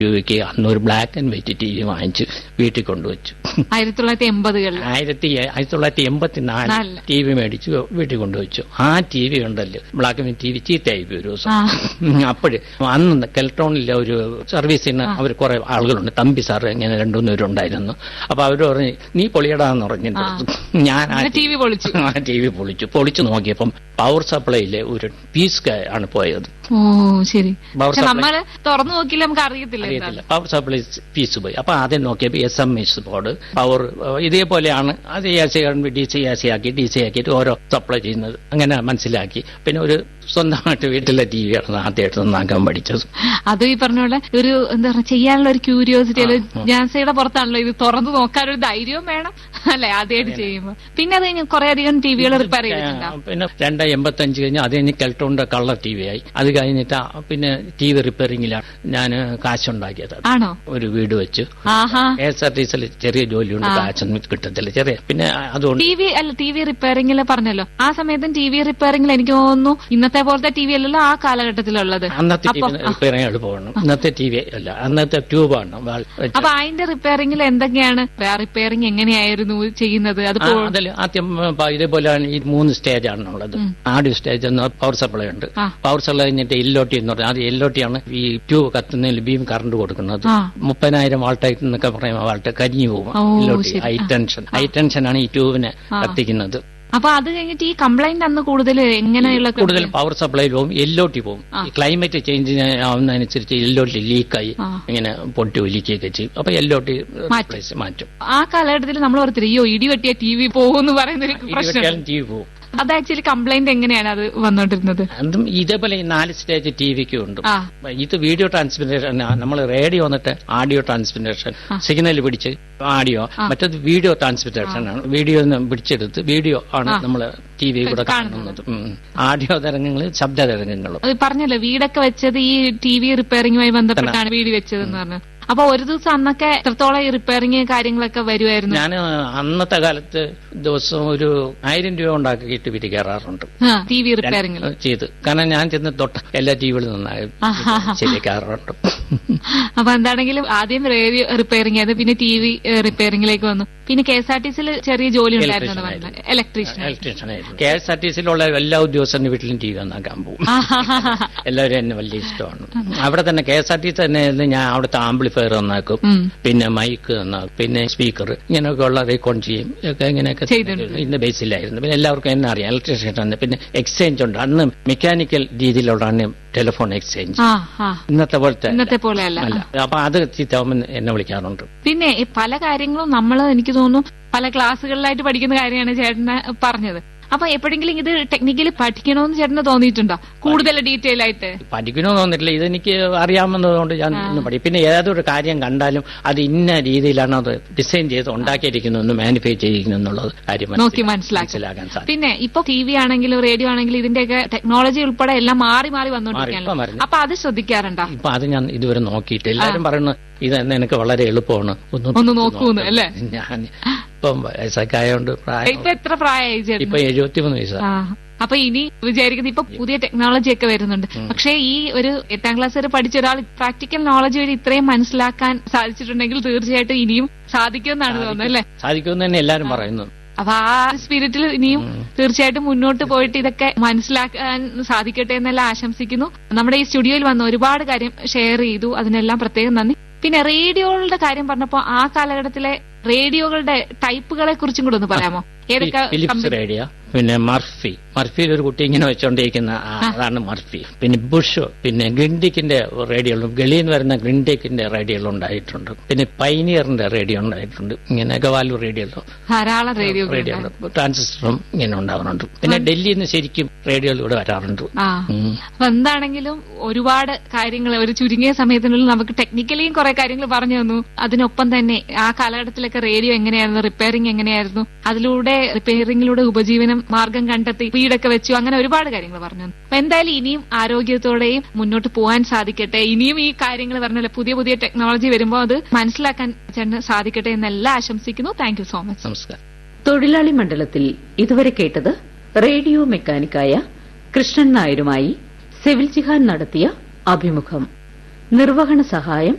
രൂപയ്ക്ക് അന്ന് ഒരു black and white T V വാങ്ങിച്ച് വീട്ടിൽ കൊണ്ടുവച്ചു ആയിരത്തി തൊള്ളായിരത്തി എൺപതുകളിൽ ആയിരത്തി ആയിരത്തി തൊള്ളായിരത്തി എൺപത്തിനാല് നാലില്. ടി വി മേടിച്ച് വീട്ടിൽ കൊണ്ടുവച്ചു ആ ടി വി ഉണ്ടല്ലോ ബ്ലാക്ക് ആൻഡ് ടി വി ചീത്തയായി പോയി ഒരു ദിവസം ആ. അപ്പോഴ് അന്ന് കെൽട്രോണിലെ ഒരു സർവീസിന് അവർ കുറെ ആളുകളുണ്ട് തമ്പി സാർ ഇങ്ങനെ രണ്ടുമൂന്ന് പേരുണ്ടായിരുന്നു അപ്പൊ അവര് പറഞ്ഞു നീ പൊളിയടാന്ന് പറഞ്ഞു എൻ്റെ അടുത്ത്. ഞാൻ ആ അങ്ങനെ ടി വി പൊളിച്ചു ആ ടി വി പൊളിച്ചു പൊളിച്ചു നോക്കിയപ്പം പവർ സപ്ലൈയിലെ ഒരു പീസ് ആണ് പോയത് ഓ ശരി പവർ പക്ഷെ സപ്ലൈ നമ്മള് തുറന്നു നോക്കിയില്ല നമുക്ക് അറിയത്തില്ല അറിയത്തില്ല എന്താണ് പവർ സപ്ലൈ പീസ് പോയി അപ്പൊ ആദ്യം നോക്കിയപ്പോൾ S M S board power ഇതേപോലെയാണ് അത് A C D C A C ആക്കി ഡി സി ആക്കിയിട്ട് ഓരോ സപ്ലൈ ചെയ്യുന്നത് അങ്ങനെ മനസ്സിലാക്കി പിന്നെ ഒരു സ്വന്തമായിട്ട് വീട്ടിലെ ടി വിയാണ് ആദ്യമായിട്ട് നന്നാക്കാൻ പഠിച്ചത് അത് ഈ പറഞ്ഞ പോലെ ഒരു എന്താ പറയുക ചെയ്യാനുള്ള ഒരു ക്യൂരിയോസിറ്റി അല്ലെ ജാൻസയുടെ പുറത്താണല്ലോ ഇത് തുറന്നു നോക്കാനൊരു ധൈര്യവും വേണം അല്ലെ ആദ്യമായിട്ട് ചെയ്യുമ്പോ പിന്നെ അത് കഴിഞ്ഞ് കുറെ അധികം ടിവികൾ റിപ്പയർ ചെയ്തിട്ടുണ്ടാവും പിന്നെ രണ്ട് എൺപത്തഞ്ച് കഴിഞ്ഞ് അത് കഴിഞ്ഞ് കെൽട്ടോണിന്റെ കളർ ടി വി ആയി അത് കഴിഞ്ഞിട്ട് ആ പിന്നെ ടി വി റിപ്പയറിംഗിലാണ് ഞാൻ കാശുണ്ടാക്കിയത് ആണോ ഒരു വീട് വെച്ചു ആഹാ കെ എസ് ആർ ടി സിയിൽ ചെറിയ ജോലിയുണ്ട് കാശൊന്നും കിട്ടത്തില്ല ചെറിയ പിന്നെ അതുകൊണ്ട് ടി വി അല്ല ടി വി റിപ്പയറിംഗിൽ പറഞ്ഞല്ലോ ആ സമയത്തും ടി വി റിപ്പയറിംഗിൽ എനിക്ക് തോന്നുന്നു ഇന്നത്തെ പോലത്തെ ടി വി അല്ലല്ലോ ആ കാലഘട്ടത്തിലുള്ളത് അന്നത്തെ ടി അപ്പൊ വി റിപ്പയറിംഗ് എളുപ്പമാണ് ഇന്നത്തെ ടി വി അല്ല അന്നത്തെ ട്യൂബാണ് വാൾ വെച്ച്. അപ്പൊ അതിന്റെ റിപ്പയറിംഗിൽ എന്തൊക്കെയാണ് റിപ്പയറിംഗ് എങ്ങനെയായിരുന്നു ചെയ്യുന്നത് അത് ആ, അതിൽ ആദ്യം പ- ഇതേപോലെയാണ് ഈ മൂന്ന് സ്റ്റേജ് ആണുള്ളത് ആദ്യ സ്റ്റേജ് എന്ന് പവർ സപ്ലൈ ഉണ്ട് ആ. പവർ സപ്ലൈ കഴിഞ്ഞിട്ട് എല്ലോട്ടി എന്ന് പറഞ്ഞാൽ അത് എല്ലോട്ടിയാണ് ഈ ട്യൂബ് കത്തുന്നതിൽ ബീം കറണ്ട് കൊടുക്കുന്നത് ആ. മുപ്പതിനായിരം വാൾട്ടായിട്ട് എന്നൊക്കെ പറയുമ്പോൾ വാൾട്ട് കരിഞ്ഞു പോകും ഓ, എല്ലോട്ടി ശരി. ഹൈ ടെൻഷൻ ഹൈ ടെൻഷനാണ് ഈ ട്യൂബിനെ ആ. കത്തിക്കുന്നത് അപ്പൊ അത് കഴിഞ്ഞിട്ട് ഈ കംപ്ലൈന്റ് അന്ന് കൂടുതൽ എങ്ങനെയുള്ള കൂടുതൽ പവർ സപ്ലൈ പോകും എല്ലോട്ടി പോകും ഈ ക്ലൈമറ്റ് ചേഞ്ച് ആവുന്നതനുസരിച്ച് എല്ലോട്ടി ലീക്കായി ആ. ഇങ്ങനെ പൊട്ടി ഒലിക്കുകയൊക്കെ ചെയ്യും അപ്പൊ എല്ലോട്ടി മാറ്റും. replace മാറ്റും ആ കാലഘട്ടത്തിൽ നമ്മൾ ഓർത്തില്ല അയ്യോ ഇടി വെട്ടിയ ടി വി പോകുമെന്ന് പറയുന്ന ഒരു പ്രശ്നം ഇരുപത്തിയാലും ടി വി പോകും അത് ആക്ച്വലി കംപ്ലൈന്റ് എങ്ങനെയാണ് അത് വന്നോണ്ടിരുന്നത് അതും ഇതേപോലെ ഈ നാല് സ്റ്റേജ് ടി വിക്ക് ഉണ്ട് ആ ഇത് വീഡിയോ ട്രാൻസ്മിറ്റേഷൻ നമ്മൾ റേഡിയോ വന്നിട്ട് ആഡിയോ ട്രാൻസ്മിറ്റേഷൻ സിഗ്നൽ പിടിച്ച് ആഡിയോ മറ്റത് വീഡിയോ ട്രാൻസ്മിറ്റേഷൻ ആണ് വീഡിയോ പിടിച്ചെടുത്ത് വീഡിയോ ആണ് നമ്മൾ ടി വി കൂടെ കാണുന്നത് ഉം. ആഡിയോ തരംഗങ്ങൾ ശബ്ദ തരംഗങ്ങളും അത് പറഞ്ഞല്ലോ വീടൊക്കെ വെച്ചത് ഈ ടി വി റിപ്പയറിംഗുമായി ബന്ധപ്പെട്ടാണ് വീട് വെച്ചതെന്ന് പറഞ്ഞു അപ്പൊ ഒരു ദിവസം അന്നൊക്കെ എത്രത്തോളം ഈ റിപ്പയറിംഗ് കാര്യങ്ങളൊക്കെ വരുമായിരുന്നു ഞാൻ അന്നത്തെ കാലത്ത് ദിവസം ഒരു ആയിരം രൂപ ഉണ്ടാക്കിയിട്ട് വീട്ടിൽ കയറാറുണ്ട് ടി വി റിപ്പയറിംഗിൽ ചെയ്ത് കാരണം ഞാൻ ചെന്ന് തൊട്ട് എല്ലാ ടി വികളും നന്നായി ശരിയാക്കാറുണ്ട് അപ്പൊ എന്താണെങ്കിലും ആദ്യം റേഡിയോ റിപ്പയറിംഗ് ആയിരുന്നു പിന്നെ ടി വി റിപ്പയറിംഗിലേക്ക് വന്നു പിന്നെ കെ എസ് ആർ ടി സിയിൽ ചെറിയ ജോലി ഉണ്ടായിരുന്നു എന്ന് പറഞ്ഞത് ഇലക്ട്രീഷ്യൻ ഇലക്ട്രീഷ്യനായിരുന്നു കെ എസ് ആർ ടി സിയിലുള്ള എല്ലാ ഉദ്യോഗസ്ഥരുടെ വീട്ടിലും ടി വി നന്നാക്കാൻ പോകും എല്ലാവരും എന്നെ വലിയ ഇഷ്ടമാണ് അവിടെ തന്നെ കെ എസ് ആർ ടി തന്നെ ആയിരുന്നു ഞാൻ അവിടുത്തെ ആംപ്ലിഫയർ നന്നാക്കും ഉം. പിന്നെ മൈക്ക് നന്നാക്കും പിന്നെ സ്പീക്കർ ഇങ്ങനെയൊക്കെ ഉള്ള റീകോൺ ചെയ്യും ഒക്കെ ഇങ്ങനെയൊക്കെ ചെയ്തിട്ടുണ്ട്. ഇന്ന് ബേസിലായിരുന്നു പിന്നെ എല്ലാവർക്കും എന്നെ അറിയാം ഇലക്ട്രീഷ്യൻ തന്നെ പിന്നെ എക്സ്ചേഞ്ച് ഉണ്ട് അന്ന് മെക്കാനിക്കൽ രീതിയിലുള്ളതാണ് ടെലിഫോൺ എക്സ്ചേഞ്ച് ആ ആ ഇന്നത്തെ പോലത്തെ അല്ല. ഇന്നത്തെ പോലെ അല്ല അല്ല അപ്പൊ അത് ചീത്താവുമ്പോൾ എന്നെ വിളിക്കാറുണ്ട് പിന്നെ ഈ പല കാര്യങ്ങളും നമ്മൾ എനിക്ക് തോന്നുന്നു പല ക്ലാസ്സുകളിലായിട്ട് പഠിക്കുന്ന കാര്യമാണ് ചേട്ടന് പറഞ്ഞത് അപ്പൊ എപ്പോഴെങ്കിലും ഇത് ടെക്നിക്കലി പഠിക്കണമെന്ന് ചേട്ടന് തോന്നിയിട്ടുണ്ടോ കൂടുതൽ ഡീറ്റെയിൽ ആയിട്ട് പഠിക്കണമെന്ന് തോന്നിട്ടില്ല ഇതെനിക്ക് അറിയാമെന്നതുകൊണ്ട് ഞാൻ ഒന്ന് പഠിക്കും പിന്നെ ഏതൊരു കാര്യം കണ്ടാലും അത് ഇന്ന രീതിയിലാണ് അത് ഡിസൈൻ ചെയ്ത് ഉണ്ടാക്കിയിരിക്കുന്നു മാനിഫൈ ചെയ്തിരിക്കുന്നു എന്നുള്ളത് കാര്യം നോക്കി മനസ്സിലാക്കി മനസ്സിലാക്കാൻ സാധിക്കും പിന്നെ ഇപ്പൊ ടി വി ആണെങ്കിലും റേഡിയോ ആണെങ്കിലും ഇതിന്റെയൊക്കെ ടെക്നോളജി ഉൾപ്പെടെ എല്ലാം മാറി മാറി മാറി, ഇപ്പൊ വന്നോണ്ടിരിക്കുകയാണല്ലോ വരുന്നു. അപ്പൊ അത് ശ്രദ്ധിക്കാറുണ്ടോ ഇപ്പൊ അത് ഞാൻ ഇതുവരെ നോക്കിയിട്ട് എല്ലാരും പറയുന്നു ഇത് എനിക്ക് വളരെ എളുപ്പമാണ് ഒന്ന് നോക്കൂന്ന്, അല്ലേ? ഞാൻ ഇപ്പം വയസ്സൊക്കെ ആയതുകൊണ്ട് പ്രായം ഇപ്പൊ എത്ര പ്രായമായി ചേട്ടൻ ഇപ്പൊ എഴുപത്തിമൂന്ന് വയസ്സാ ആ അപ്പൊ ഇനി വിചാരിക്കുന്നത് ഇപ്പൊ പുതിയ ടെക്നോളജി ഒക്കെ വരുന്നുണ്ട് പക്ഷേ ഈ ഒരു എട്ടാം ക്ലാസ് വരെ പഠിച്ച ഒരാൾ പ്രാക്ടിക്കൽ നോളജ് വഴി ഇത്രയും മനസ്സിലാക്കാൻ സാധിച്ചിട്ടുണ്ടെങ്കിൽ തീർച്ചയായിട്ടും ഇനിയും സാധിക്കുമെന്നാണ് തോന്നുന്നത് അല്ലേ സാധിക്കുമെന്ന് തന്നെ എല്ലാരും പറയുന്നു അപ്പൊ ആ സ്പിരിറ്റിൽ ഇനിയും തീർച്ചയായിട്ടും മുന്നോട്ട് പോയിട്ട് ഇതൊക്കെ മനസ്സിലാക്കാൻ സാധിക്കട്ടെ എന്നെല്ലാം ആശംസിക്കുന്നു നമ്മുടെ ഈ സ്റ്റുഡിയോയിൽ വന്ന് ഒരുപാട് കാര്യം ഷെയർ ചെയ്തു അതിനെല്ലാം പ്രത്യേകം നന്ദി പിന്നെ റേഡിയോകളുടെ കാര്യം പറഞ്ഞപ്പോ ആ കാലഘട്ടത്തിലെ റേഡിയോകളുടെ ടൈപ്പുകളെ കുറിച്ചും കൂടെ ഒന്ന് പറയാമോ ഏതൊക്കെ ഫിലിപ്സ് company- റേഡിയോ പിന്നെ മർഫി മർഫിയിൽ ഒരു കുട്ടി ഇങ്ങനെ വെച്ചോണ്ടിരിക്കുന്ന ആ, അതാണ് മർഫി പിന്നെ ബുഷ് പിന്നെ ഗ്രിൻഡിക്കിന്റെ റേഡിയോകളും ഗളിയിൽ നിന്ന് വരുന്ന ഗ്രിൻഡിക്കിന്റെ റേഡിയോകൾ ഉണ്ടായിട്ടുണ്ട് പിന്നെ പൈനിയറിന്റെ റേഡിയോ ഉണ്ടായിട്ടുണ്ട് ഇങ്ങനെ ഗവാലു റേഡിയോ ധാരാളം റേഡിയോ റേഡിയോ ട്രാൻസിസ്റ്ററും ഇങ്ങനെ ഉണ്ടാവുന്നുണ്ട് പിന്നെ ഡൽഹിയിൽ നിന്ന് ശരിക്കും റേഡിയോയിലൂടെ വരാറുണ്ട് ആ ഉം. അപ്പൊ എന്താണെങ്കിലും ഒരുപാട് കാര്യങ്ങൾ ഒരു ചുരുങ്ങിയ സമയത്തിനുള്ളിൽ നമുക്ക് ടെക്നിക്കലിയും കുറെ കാര്യങ്ങൾ പറഞ്ഞു തന്നു അതിനൊപ്പം തന്നെ ആ കാലഘട്ടത്തിലൊക്കെ റേഡിയോ എങ്ങനെയായിരുന്നു റിപ്പയറിംഗ് എങ്ങനെയായിരുന്നു അതിലൂടെ റിപ്പയറിംഗിലൂടെ ഉപജീവനം മാർഗം കണ്ടെത്തി വീടൊക്കെ വെച്ചു അങ്ങനെ ഒരുപാട് കാര്യങ്ങൾ പറഞ്ഞു തന്നു അപ്പൊ എന്തായാലും ഇനിയും ആരോഗ്യത്തോടെയും മുന്നോട്ട് പോകാൻ സാധിക്കട്ടെ ഇനിയും ഈ കാര്യങ്ങൾ പറഞ്ഞല്ലോ പുതിയ പുതിയ ടെക്നോളജി വരുമ്പോൾ അത് മനസ്സിലാക്കാൻ ചേട്ടന് സാധിക്കട്ടെ എന്നെല്ലാം ആശംസിക്കുന്നു താങ്ക് യു സോ മച്ച് നമസ്കാരം തൊഴിലാളി മണ്ഡലത്തിൽ ഇതുവരെ കേട്ടത് റേഡിയോ മെക്കാനിക്കായ കൃഷ്ണൻ നായരുമായി സെവിൽ ജിഹാൻ നടത്തിയ അഭിമുഖം നിർവഹണ സഹായം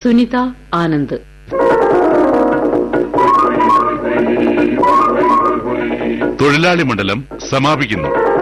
സുനിത ആനന്ദ് തൊഴിലാളി മണ്ഡലം സമാപിക്കുന്നു